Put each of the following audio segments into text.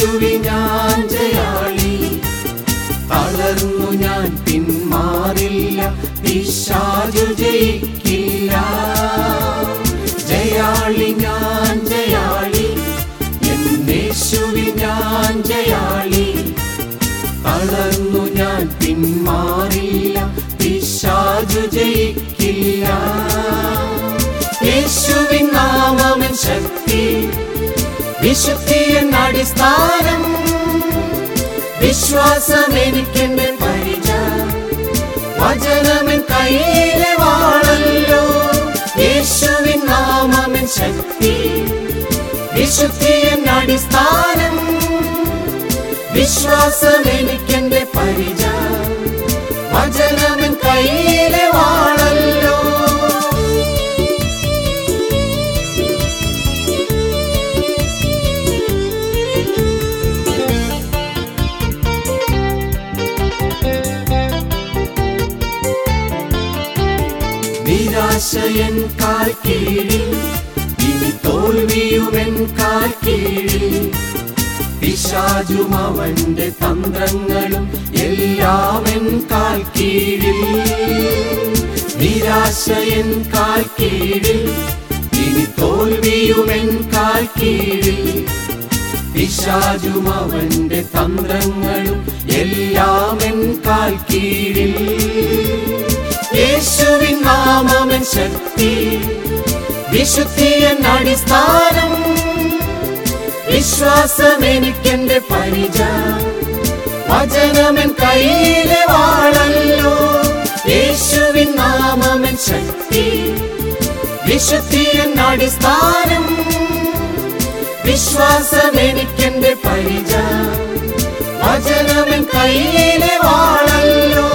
യേശുവി ഞാൻ ജയാളി തളർന്നു ഞാൻ പിന്മാറില്ല പിശാചു ജയിക്കില്ല ജയാളി ഞാൻ ജയാളി എന്നേശുവി ഞാൻ ജയാളി തളർന്നു ഞാൻ പിന്മാറില്ല പിശാചു ജയിക്കില്ല യേശുവിൻ നാമമൻ ശക്തി വിശുദ്ധിയൻ അടിസ്ഥാനം വിശ്വാസം എനിക്കെന്റെ പരിച വചനമൻ കയ്യിലെ വാളല്ലോ യേശുവിൻ നാമമൻ ശക്തി വിശുദ്ധിയൻ അടിസ്ഥാനം വിശ്വാസം എനിക്കെന്റെ പരിച വചനമൻ കയ്യിലെ വാളല്ലോ നിരാശയൻ കാൽ കീഴിൽ ഇനി തോൽവിയുമെൻ കാൽ കീഴിൽ പിശാചും അവന്റെ തന്ത്രങ്ങളും എല്ലാം എൻ കാൽ കീഴിൽ നിരാശയൻ കാൽ കീഴിൽ ഇനി തോൽവിയുമെൻ കാൽ കീഴിൽ പിശാചും അവന്റെ തന്ത്രങ്ങളും എല്ലാം എൻ കാൽ കീഴിൽ യേശുവിൻ നാമമൻ ശക്തി വിശുദ്ധിയൻ അടിസ്ഥാനം വിശ്വാസം എനിക്കെന്റെ പരിച വചനമൻ കയ്യിലെ വാളല്ലോ യേശുവിൻ നാമമൻ ശക്തി വിശുദ്ധിയൻ അടിസ്ഥാനം വിശ്വാസം എനിക്കെന്റെ പരിച വചനമൻ കയ്യിലെ വാളല്ലോ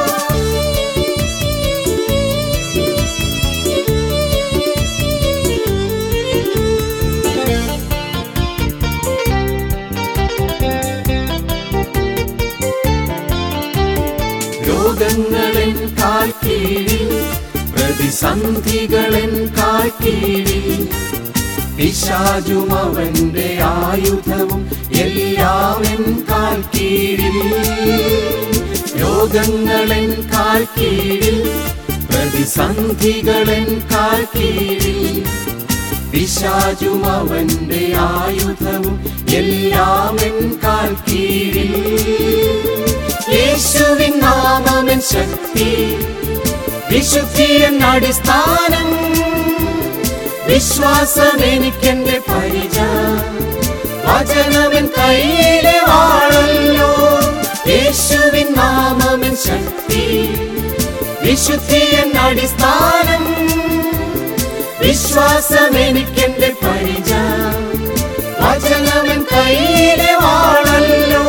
രോഗങ്ങളെൻ കാൽ കീഴിൽ പ്രതിസന്ധികളെൻ കാൽ കീഴിൽ പിശാചും അവന്റെ ആയുധവും എല്ലാം എൻ കാൽ കീഴിൽ രോഗങ്ങളെൻ കാൽ കീഴിൽ പ്രതിസന്ധികളെൻ കാൽ കീഴിൽ പിശാചും അവന്റെ ആയുധവും എല്ലാം എൻ കാൽ കീഴിൽ യേശുവിൻ നാമമൻ ശക്തി വിശുദ്ധിയൻ അടിസ്ഥാനം വിശ്വാസം എനിക്കെന്റെ പരിച വചനമൻ കയ്യിലെ വാളല്ലോ യേശുവിൻ നാമമൻ ശക്തി വിശുദ്ധിയൻ അടിസ്ഥാനം വിശ്വാസം എനിക്കെന്റെ പരിച വചനമൻ കയ്യിലെ വാളല്ലോ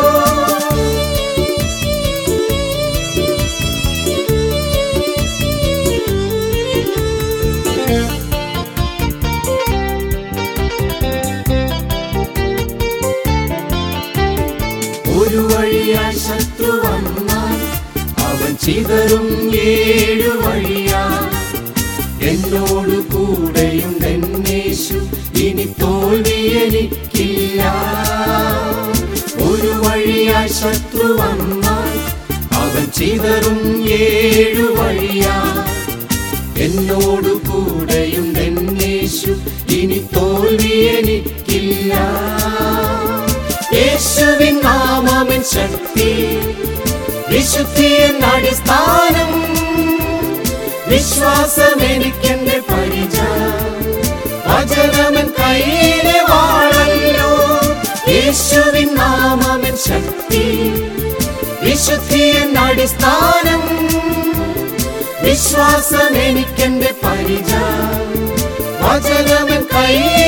ഒരു വഴിയായി ശത്രു വന്നാൽ അവൻ ചിതറും ഏഴു വഴിയാ എന്നോട് കൂടെയുണ്ടെന്നേശു ഇനി തോൽവി എനിക്കില്ല ഒരു വഴിയായി ശത്രു വന്നാൽ അവൻ ചിതറും ഏഴു വഴിയാ എന്നോട് കൂടെയുണ്ടെന്നേശു ഇനി തോൽവി എനിക്കില്ല യേശുവിൻ നാമമിൻ ശക്തി വിശുദ്ധിയൻ അടിസ്ഥാനം വിശ്വാസം എനിക്കെന്റെ പരിച വചനമൻ കയ്യിലെ വാളല്ലോ യേശുവിൻ നാമമിൻ ശക്തി വിശുദ്ധിയൻ അടിസ്ഥാനം വിശ്വാസം എനിക്കെന്റെ പരിച വചനമൻ കയ്യിൽ